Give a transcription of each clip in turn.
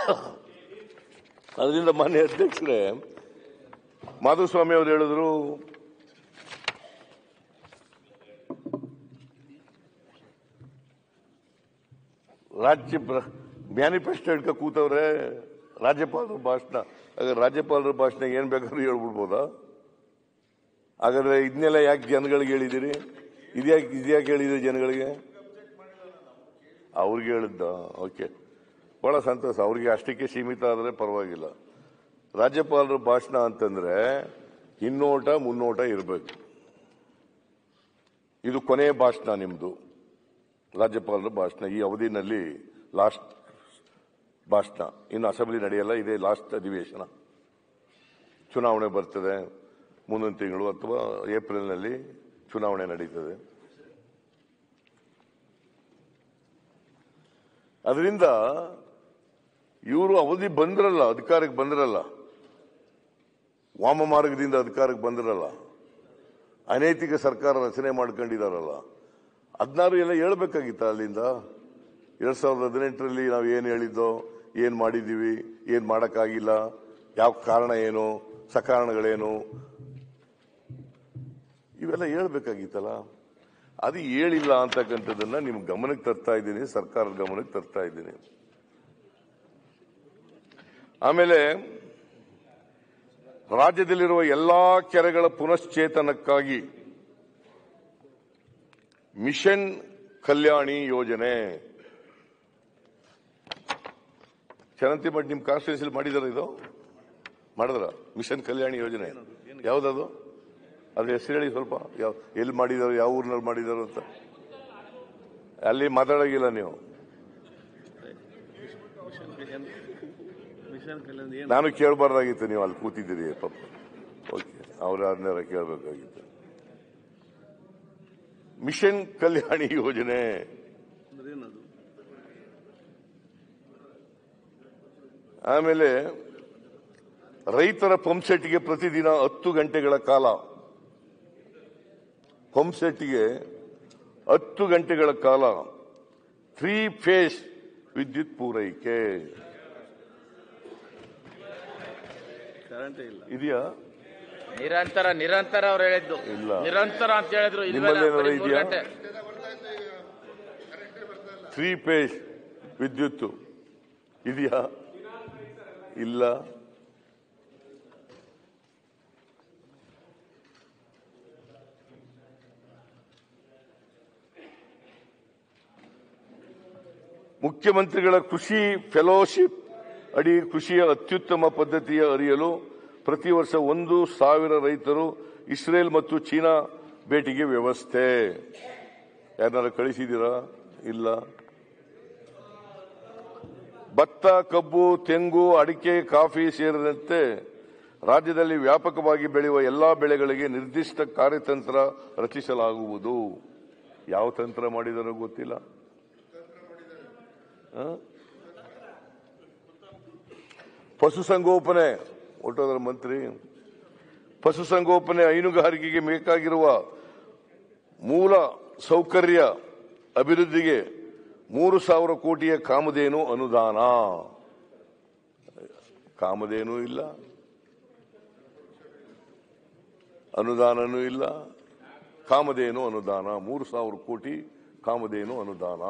ಅದರಿಂದ ಮಾನ್ಯ ಅಧ್ಯಕ್ಷರೇ ಮಾಧುಸ್ವಾಮಿ ಅವರು ಹೇಳಿದ್ರು ರಾಜ್ಯ ಮ್ಯಾನಿಫೆಸ್ಟೋ ಹಿಡ್ಕ ಕೂತವ್ರೆ ರಾಜ್ಯಪಾಲರ ಭಾಷಣ ಹಾಗಾದ್ರೆ ರಾಜ್ಯಪಾಲರ ಭಾಷಣ ಏನ್ ಬೇಕಾದ್ರೂ ಹೇಳ್ಬಿಡ್ಬೋದಾ ಹಾಗಾದ್ರೆ ಇದನ್ನೆಲ್ಲ ಯಾಕೆ ಜನಗಳಿಗೆ ಹೇಳಿದಿರಿ ಇದ್ಯಾಕೆ ಇದ್ಯಾಕೆ ಹೇಳಿದಿರಿ ಜನಗಳಿಗೆ ಅವ್ರಿಗೆ ಹೇಳಿದ್ದ ಓಕೆ ಬಹಳ ಸಂತೋಷ ಅವ್ರಿಗೆ ಅಷ್ಟಕ್ಕೆ ಸೀಮಿತ ಆದರೆ ಪರವಾಗಿಲ್ಲ ರಾಜ್ಯಪಾಲರ ಭಾಷಣ ಅಂತಂದ್ರೆ ಹಿನ್ನೋಟ ಮುನ್ನೋಟ ಇರಬೇಕು ಇದು ಕೊನೆಯ ಭಾಷಣ ನಿಮ್ದು ರಾಜ್ಯಪಾಲರ ಭಾಷಣ ಈ ಅವಧಿನಲ್ಲಿ ಲಾಸ್ಟ್ ಭಾಷಣ ಇನ್ನು ಅಸೆಂಬ್ಲಿ ನಡೆಯಲ್ಲ ಇದೇ ಲಾಸ್ಟ್ ಅಧಿವೇಶನ ಚುನಾವಣೆ ಬರ್ತದೆ ಮುಂದಿನ ತಿಂಗಳು ಅಥವಾ ಏಪ್ರಿಲ್ನಲ್ಲಿ ಚುನಾವಣೆ ನಡೀತದೆ ಅದರಿಂದ ಇವರು ಅವಧಿ ಬಂದ್ರಲ್ಲ ಅಧಿಕಾರಕ್ಕೆ ಬಂದ್ರಲ್ಲ ವಾಮ ಮಾರ್ಗದಿಂದ ಅಧಿಕಾರಕ್ಕೆ ಬಂದ್ರಲ್ಲ ಅನೈತಿಕ ಸರ್ಕಾರ ರಚನೆ ಮಾಡ್ಕೊಂಡಿದಾರಲ್ಲ ಹದಿನಾರು ಎಲ್ಲ ಹೇಳ್ಬೇಕಾಗಿತ್ತ ಅಲ್ಲಿಂದ ಎರಡ್ ಸಾವಿರದ ಹದಿನೆಂಟರಲ್ಲಿ ನಾವು ಏನ್ ಹೇಳಿದ್ದೋ ಏನ್ ಮಾಡಿದೀವಿ ಏನ್ ಮಾಡಕ್ಕಾಗಿಲ್ಲ ಯಾವ ಕಾರಣ ಏನು ಸಕಾರಣಗಳೇನು ಇವೆಲ್ಲ ಹೇಳ್ಬೇಕಾಗಿತ್ತಲ್ಲ ಅದು ಹೇಳಿಲ್ಲ ಅಂತಕ್ಕಂಥದ್ದನ್ನ ನಿಮ್ ಗಮನಕ್ಕೆ ತರ್ತಾ ಇದ್ದೀನಿ ಸರ್ಕಾರದ ಗಮನಕ್ಕೆ ತರ್ತಾ ಇದ್ದೀನಿ ಆಮೇಲೆ ರಾಜ್ಯದಲ್ಲಿರುವ ಎಲ್ಲಾ ಕೆರೆಗಳ ಪುನಶ್ಚೇತನಕ್ಕಾಗಿ ಮಿಷನ್ ಕಲ್ಯಾಣಿ ಯೋಜನೆ ಚರಂತಿ ಮಠ್ ನಿಮ್ ಕಾನ್ಸ್ಟಿಟ್ಯೂನ್ಸಿಲ್ ಮಾಡಿದಾರ ಇದು ಮಾಡಿದ್ರ ಮಿಷನ್ ಕಲ್ಯಾಣಿ ಯೋಜನೆ ಯಾವ್ದದು ಅದ್ರ ಹೆಸರು ಹೇಳಿ ಸ್ವಲ್ಪ ಯಾವ ಎಲ್ಲಿ ಮಾಡಿದಾರೋ ಯಾವ ಊರಿನಲ್ಲಿ ಮಾಡಿದಾರೋ ಅಂತ ಅಲ್ಲಿ ಮಾತಾಡೋಗಿಲ್ಲ ನೀವು ಮಿಷನ್ ಕಲ್ಯಾಣ ಏನು ನಾನು ಕೇಳಬಾರ್ದಾಗಿತ್ತು ನೀವು ಅಲ್ಲಿ ಕೂತಿದ್ದೀರಿ ಪಾಪ ಓಕೆ ಅವ್ರ ಅದನ್ನೆಲ್ಲ ಕೇಳಬೇಕಾಗಿತ್ತು ಮಿಷನ್ ಕಲ್ಯಾಣಿ ಯೋಜನೆ ಅಂದ್ರೆ ಏನದು ಆಮೇಲೆ ರೈತರ ಪಂಪ್ಸೆಟ್ಗೆ ಪ್ರತಿದಿನ ಹತ್ತು ಗಂಟೆಗಳ ಕಾಲ ಪಂಪ್ಸೆಟ್ಗೆ ಹತ್ತು ಗಂಟೆಗಳ ಕಾಲ ತ್ರೀ ಫೇಸ್ ವಿದ್ಯುತ್ ಪೂರೈಕೆ ಕರೆಂಟೇ ಇಲ್ಲ ಇದೆಯಾ ನಿರಂತರ ನಿರಂತರ ಅವ್ರು ಹೇಳಿದ್ದು ಇಲ್ಲ. ನಿರಂತರ ಅಂತ ಹೇಳಿದ್ರು ನಿಮ್ಮಲ್ಲಿ ಏನಾದ್ರು ಇಲ್ವೇ ಮೂರು ಇದೆಯಾ? ಗಂಟೆ ತ್ರೀ ಫೇಸ್ ವಿದ್ಯುತ್ ಇದೆಯಾ ಇಲ್ಲ ಮುಖ್ಯಮಂತ್ರಿಗಳ ಕೃಷಿ ಫೆಲೋಶಿಪ್ ಅಡಿ ಕೃಷಿಯ ಅತ್ಯುತ್ತಮ ಪದ್ಧತಿಯ ಅರಿಯಲು ಪ್ರತಿ ವರ್ಷ ಒಂದು ಸಾವಿರ ರೈತರು ಇಸ್ರೇಲ್ ಮತ್ತು ಚೀನಾ ಭೇಟಿಗೆ ವ್ಯವಸ್ಥೆ ಯಾರನ್ನಾರು ಕಳಿಸಿದ್ದೀರಾ ಇಲ್ಲ ಭತ್ತ ಕಬ್ಬು ತೆಂಗು ಅಡಿಕೆ ಕಾಫಿ ಸೇರಿದಂತೆ ರಾಜ್ಯದಲ್ಲಿ ವ್ಯಾಪಕವಾಗಿ ಬೆಳೆಯುವ ಎಲ್ಲಾ ಬೆಳೆಗಳಿಗೆ ನಿರ್ದಿಷ್ಟ ಕಾರ್ಯತಂತ್ರ ರಚಿಸಲಾಗುವುದು ಯಾವ ತಂತ್ರ ಮಾಡಿದರೋ ಗೊತ್ತಿಲ್ಲ ಆ? ಪಶುಸಂಗೋಪನೆ ಒಟ್ಟೋದ್ರ ಮಂತ್ರಿ ಪಶುಸಂಗೋಪನೆ ಹೈನುಗಾರಿಕೆಗೆ ಬೇಕಾಗಿರುವ ಮೂಲ ಸೌಕರ್ಯ ಅಭಿವೃದ್ಧಿಗೆ ಮೂರು ಸಾವಿರ ಕೋಟಿಯ ಕಾಮಧೇನು ಅನುದಾನ ಕಾಮಧೇನು ಇಲ್ಲ ಅನುದಾನನೂ ಇಲ್ಲ ಕಾಮಧೇನು ಅನುದಾನ ಮೂರು ಸಾವಿರ ಕೋಟಿ ಕಾಮಧೇನು ಅನುದಾನ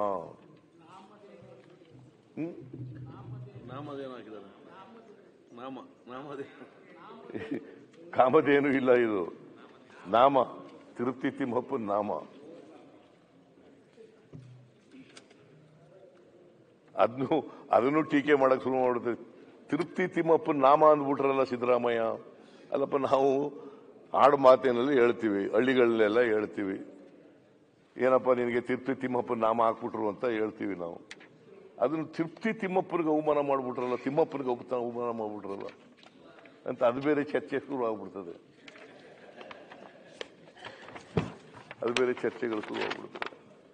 ನಾಮದೇನು ಹಾಕಿದ್ದಾರೆ ನಾಮ ನಾಮದೇ ಕಾಮಧೇನು ಇಲ್ಲ ಇದು ನಾಮ ತಿರುಪ್ತಿ ತಿಮ್ಮಪ್ಪನ ನಾಮ ಅದನ್ನು ಅದನ್ನು ಟೀಕೆ ಮಾಡಕ್ ಶುರು ಮಾಡುತ್ತೆ ತಿರುಪ್ತಿ ತಿಮ್ಮಪ್ಪನ ನಾಮ ಅಂದ್ಬಿಟ್ರಲ್ಲ ಸಿದ್ದರಾಮಯ್ಯ ಅಲ್ಲಪ್ಪ ನಾವು ಆಡು ಮಾತಿನಲ್ಲಿ ಹೇಳ್ತೀವಿ ಹಳ್ಳಿಗಳಲ್ಲೆಲ್ಲ ಹೇಳ್ತೀವಿ ಏನಪ್ಪ ನಿನಗೆ ತಿರುಪ್ತಿ ತಿಮ್ಮಪ್ಪನ ನಾಮ ಹಾಕ್ಬಿಟ್ರು ಅಂತ ಹೇಳ್ತೀವಿ ನಾವು ಅದನ್ನು ತಿರುಪ್ತಿ ತಿಮ್ಮಪ್ಪನಿಗೆ ಅವಮಾನ ಮಾಡ್ಬಿಟ್ರಲ್ಲ ತಿಮ್ಮಪ್ಪನಿಗೆ ಅವಮಾನ ಅವಮಾನ ಮಾಡ್ಬಿಟ್ರಲ್ಲ ಅಂತ ಅದು ಬೇರೆ ಚರ್ಚೆ ಶುರು ಆಗ್ಬಿಡ್ತದೆ ಅದು ಬೇರೆ ಚರ್ಚೆಗಳು ಶುರು ಆಗ್ಬಿಡ್ತದೆ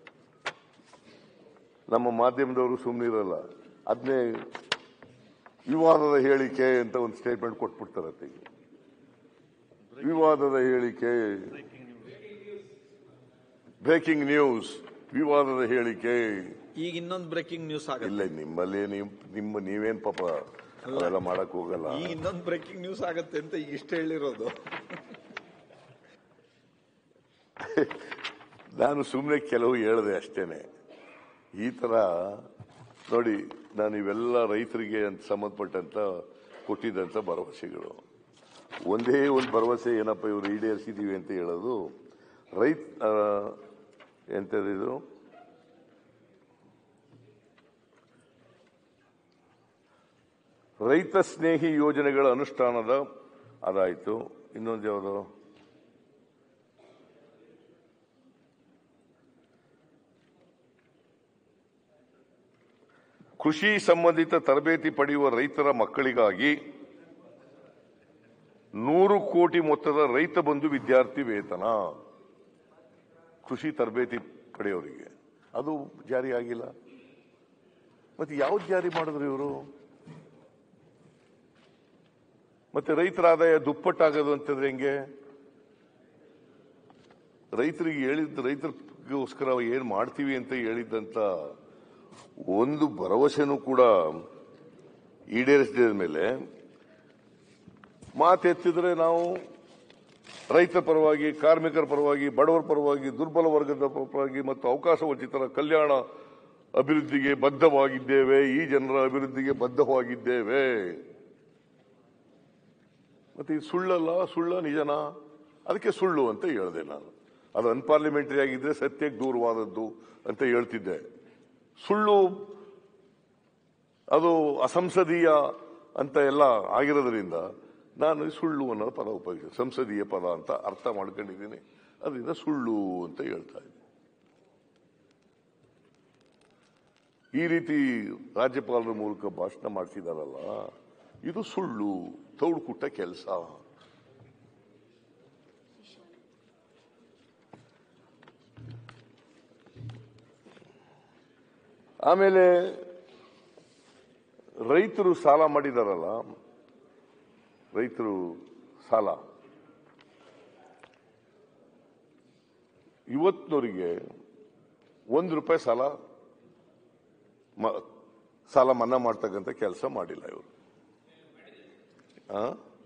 ನಮ್ಮ ಮಾಧ್ಯಮದವರು ಸುಮ್ಮನಿರಲ್ಲ ಅದನ್ನೇ ವಿವಾದದ ಹೇಳಿಕೆ ಅಂತ ಒಂದು ಸ್ಟೇಟ್ಮೆಂಟ್ ಕೊಟ್ಬಿಡ್ತಾರತ್ತೆ ಈಗ. ವಿವಾದದ ಹೇಳಿಕೆ ಬ್ರೇಕಿಂಗ್ ನ್ಯೂಸ್ ವಿವಾದದ ಹೇಳಿಕೆ ಈಗ ಇನ್ನೊಂದು ಬ್ರೇಕಿಂಗ್ ನ್ಯೂಸ್ ಆಗುತ್ತೆ ಇಲ್ಲ ನಿಮ್ಮಲ್ಲಿ ನೀವು ನಿಮ್ಮ ನೀವೇನ್ ಪಾಪ ಅವೆಲ್ಲ ಮಾಡಕ್ ಹೋಗಲ್ಲ ಈಗ ಇನ್ನೊಂದು ಬ್ರೇಕಿಂಗ್ ನ್ಯೂಸ್ ಆಗುತ್ತೆ ಅಂತ ಈಗ ಇಷ್ಟ ಹೇಳಿರೋದು ನಾನು ಸುಮ್ಮನೆ ಕೆಲವು ಹೇಳಿದೆ ಅಷ್ಟೇನೆ ಈ ತರ ನೋಡಿ ನಾನು ಇವೆಲ್ಲ ರೈತರಿಗೆ ಅಂತ ಸಂಬಂಧಪಟ್ಟಂತ ಕೊಟ್ಟಿದ್ದಂತ ಭರವಸೆಗಳು ಒಂದೇ ಒಂದು ಭರವಸೆ ಏನಪ್ಪ ಇವರು ಈಡೇರಿಸಿದೀವಿ ಅಂತ ಹೇಳೋದು ರೈತ ಆ, ಎಂತದಿದು ರೈತ ಸ್ನೇಹಿ ಯೋಜನೆಗಳ ಅನುಷ್ಠಾನದ ಅದಾಯ್ತು ಇನ್ನೊಂದು ಯಾವುದು ಕೃಷಿ ಸಂಬಂಧಿತ ತರಬೇತಿ ಪಡೆಯುವ ರೈತರ ಮಕ್ಕಳಿಗಾಗಿ ನೂರು ಕೋಟಿ ಮೊತ್ತದ ರೈತ ಬಂಧು ವಿದ್ಯಾರ್ಥಿ ವೇತನ ಕೃಷಿ ತರಬೇತಿ ಪಡೆಯೋರಿಗೆ ಅದು ಜಾರಿ ಆಗಿಲ್ಲ ಮತ್ತೆ ಯಾವ್ದು ಜಾರಿ ಮಾಡಿದ್ರು ಇವರು ಮತ್ತೆ ರೈತರ ಆದಾಯ ದುಪ್ಪಟ್ಟಾಗೋದು ಅಂತಂದ್ರೆ ಹೆಂಗೆ ರೈತರಿಗೆ ಹೇಳಿದ ರೈತರಿಗೋಸ್ಕರ ಏನ್ ಮಾಡ್ತೀವಿ ಅಂತ ಹೇಳಿದ್ದಂತ ಒಂದು ಭರವಸೆನೂ ಕೂಡ ಈಡೇರಿಸಿದ ಮೇಲೆ ಮಾತೆತ್ತಿದ್ರೆ ನಾವು ರೈತರ ಪರವಾಗಿ ಕಾರ್ಮಿಕರ ಪರವಾಗಿ ಬಡವರ ಪರವಾಗಿ ದುರ್ಬಲ ವರ್ಗದ ಪರವಾಗಿ ಮತ್ತು ಅವಕಾಶ ವಂಚಿತರ ಕಲ್ಯಾಣ ಅಭಿವೃದ್ಧಿಗೆ ಬದ್ಧವಾಗಿದ್ದೇವೆ ಈ ಜನರ ಅಭಿವೃದ್ಧಿಗೆ ಬದ್ಧವಾಗಿದ್ದೇವೆ ಮತ್ತೆ ಇದು ಸುಳ್ಳಲ್ಲ ಸುಳ್ಳ ನಿಜನ ಅದಕ್ಕೆ ಸುಳ್ಳು ಅಂತ ಹೇಳಿದೆ ನಾನು ಅದು ಅನ್ಪಾರ್ಲಿಮೆಂಟರಿ ಆಗಿದ್ರೆ ಸತ್ಯಕ್ಕೆ ದೂರವಾದದ್ದು ಅಂತ ಹೇಳ್ತಿದ್ದೆ ಸುಳ್ಳು ಅದು ಅಸಂಸದೀಯ ಅಂತ ಎಲ್ಲ ಆಗಿರೋದ್ರಿಂದ ನಾನು ಈ ಸುಳ್ಳು ಅನ್ನೋ ಪದ ಉಪಯೋಗಿಸಿದೆ ಸಂಸದೀಯ ಪದ ಅಂತ ಅರ್ಥ ಮಾಡ್ಕೊಂಡಿದ್ದೀನಿ ಅದರಿಂದ ಸುಳ್ಳು ಅಂತ ಹೇಳ್ತಾ ಇದ್ದೀನಿ ಈ ರೀತಿ ರಾಜ್ಯಪಾಲರ ಮೂಲಕ ಭಾಷಣ ಮಾಡಿಸಿದಾರಲ್ಲ ಇದು ಸುಳ್ಳು ತೌಡು ಕುಟ್ಟ ಕೆಲಸ ಆಮೇಲೆ ರೈತರು ಸಾಲ ಮಾಡಿದಾರಲ್ಲ ರೈತರು ಸಾಲ ಇವತ್ತಿನವರಿಗೆ ಒಂದು ರೂಪಾಯಿ ಸಾಲ ಮ- ಸಾಲ ಮನ್ನಾ ಮಾಡ್ತಕ್ಕಂಥ ಕೆಲಸ ಮಾಡಿಲ್ಲ ಇವರು ಆ?